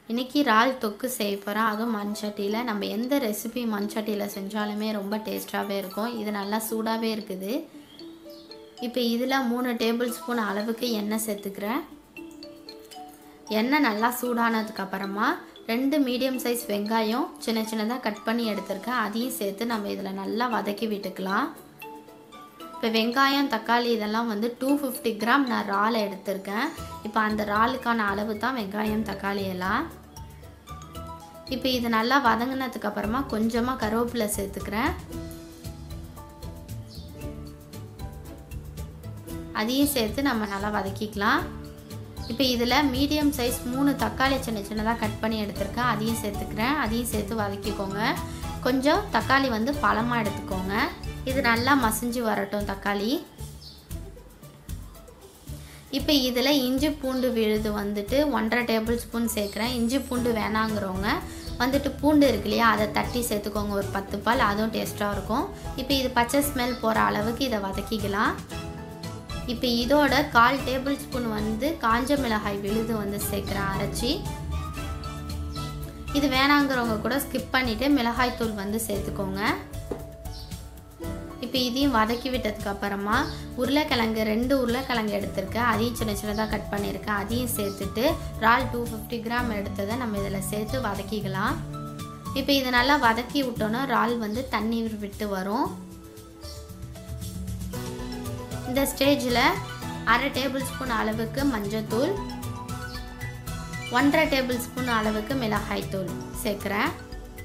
இன்றைக்கி இறால் தொக்கு செய்ய போகிறோம் அதுவும் மண் சட்டியில் நம்ம எந்த ரெசிபி மண் சட்டியில் செஞ்சாலுமே ரொம்ப டேஸ்ட்டாகவே இருக்கும் இது நல்லா சூடாகவே இருக்குது இப்போ இதில் மூணு டேபிள் ஸ்பூன் அளவுக்கு எண்ணெய் சேர்த்துக்கிறேன் எண்ணெய் நல்லா சூடானதுக்கு அப்புறமா ரெண்டு மீடியம் சைஸ் வெங்காயம் சின்ன சின்னதாக கட் பண்ணி எடுத்திருக்கேன் அதையும் சேர்த்து நம்ம இதில் நல்லா வதக்கி விட்டுக்கலாம் இப்போ வெங்காயம் தக்காளி இதெல்லாம் வந்து டூ ஃபிஃப்டி கிராம் நான் இறால் எடுத்திருக்கேன் இப்போ அந்த இறாலுக்கான அளவு தான் வெங்காயம் தக்காளி எல்லாம் இப்போ இது நல்லா வதங்கினதுக்கு அப்புறமா கொஞ்சமாக கருவேப்பிலை சேர்த்துக்கிறேன் அதையும் சேர்த்து நம்ம நல்லா வதக்கிக்கலாம் இப்போ இதில் மீடியம் சைஸ் மூணு தக்காளி சின்ன சின்னதாக கட் பண்ணி எடுத்திருக்கேன் அதையும் சேர்த்துக்கிறேன் அதையும் சேர்த்து வதக்கிக்கோங்க கொஞ்சம் தக்காளி வந்து பழமாக எடுத்துக்கோங்க இது நல்லா மசிஞ்சு வரட்டும் தக்காளி இப்போ இதில் இஞ்சி பூண்டு விழுது வந்துட்டு ஒன்றரை டேபிள் ஸ்பூன் சேர்க்குறேன் இஞ்சி பூண்டு வேணாங்கிறவங்க வந்துட்டு பூண்டு இருக்கு இல்லையா அதை தட்டி சேர்த்துக்கோங்க ஒரு பத்து பால் அதுவும் டேஸ்ட்டாக இருக்கும் இப்போ இது பச்சை ஸ்மெல் போகிற அளவுக்கு இதை வதக்கிக்கலாம் இப்போ இதோட கால் டேபிள் ஸ்பூன் வந்து காஞ்ச மிளகாய் விழுது வந்து சேர்க்குறேன் அரைச்சி இது வேணாங்கிறவங்க கூட ஸ்கிப் பண்ணிவிட்டு மிளகாய் தூள் வந்து சேர்த்துக்கோங்க இப்போ இதையும் வதக்கி விட்டதுக்கு அப்புறமா உருளைக்கிழங்கு ரெண்டு உருளைக்கிழங்கு எடுத்திருக்கேன் அதையும் சின்ன சின்னதாக கட் பண்ணியிருக்கேன் அதையும் சேர்த்துட்டு இறால் டூ ஃபிஃப்டி கிராம் எடுத்ததை நம்ம இதில் சேர்த்து வதக்கிக்கலாம் இப்போ இதை நல்லா வதக்கி விட்டோன்னா இறால் வந்து தண்ணீர் விட்டு வரும் இந்த ஸ்டேஜில் அரை டேபிள் ஸ்பூன் அளவுக்கு மஞ்சத்தூள் ஒன்றரை டேபிள் ஸ்பூன் அளவுக்கு மிளகாய் தூள் சேர்க்குறேன்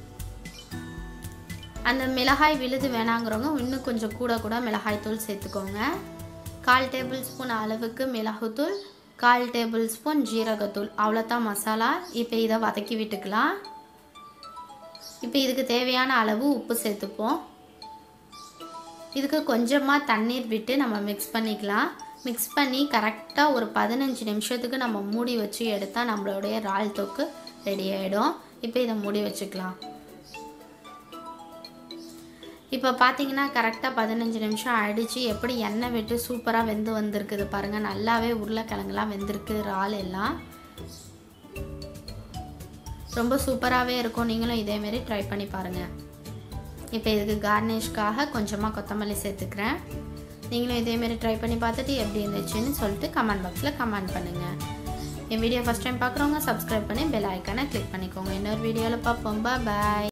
அந்த மிளகாய் விழுது வேணாங்கிறவங்க இன்னும் கொஞ்சம் கூட கூட மிளகாய் தூள் சேர்த்துக்கோங்க கால் டேபிள் ஸ்பூன் அளவுக்கு மிளகுத்தூள் கால் டேபிள் ஸ்பூன் ஜீரகத்தூள் அவ்வளோதான் மசாலா இப்போ இதை வதக்கி விட்டுக்கலாம் இப்போ இதுக்கு தேவையான அளவு உப்பு சேர்த்துப்போம் இதுக்கு கொஞ்சமாக தண்ணீர் விட்டு நம்ம மிக்ஸ் பண்ணிக்கலாம் மிக்ஸ் பண்ணி கரெக்டாக ஒரு பதினஞ்சு நிமிஷத்துக்கு நம்ம மூடி வச்சு எடுத்தால் நம்மளுடைய இறால் தொக்கு ரெடி ஆகிடும் இப்போ இதை மூடி வச்சுக்கலாம் இப்போ பார்த்தீங்கன்னா கரெக்டாக பதினஞ்சு நிமிஷம் ஆயிடுச்சு எப்படி எண்ணெய் விட்டு சூப்பராக வெந்து வந்திருக்குது பாருங்கள் நல்லாவே உருளைக்கிழங்குலாம் வெந்திருக்கு இறால் எல்லாம் ரொம்ப சூப்பராகவே இருக்கும் நீங்களும் இதேமாரி ட்ரை பண்ணி பாருங்கள் இப்போ இதுக்கு கார்னிஷ்காக கொஞ்சமாக கொத்தமல்லி சேர்த்துக்கிறேன் நீங்களும் இதேமாரி ட்ரை பண்ணி பார்த்துட்டு எப்படி இருந்துச்சுன்னு சொல்லிட்டு கமெண்ட் பாக்ஸில் கமெண்ட் பண்ணுங்கள் என் வீடியோ ஃபஸ்ட் டைம் பார்க்குறவங்க சப்ஸ்கிரைப் பண்ணி பெல் ஐக்கானை கிளிக் பண்ணிக்கோங்க இன்னொரு வீடியோவில் பார்ப்போம் பாய்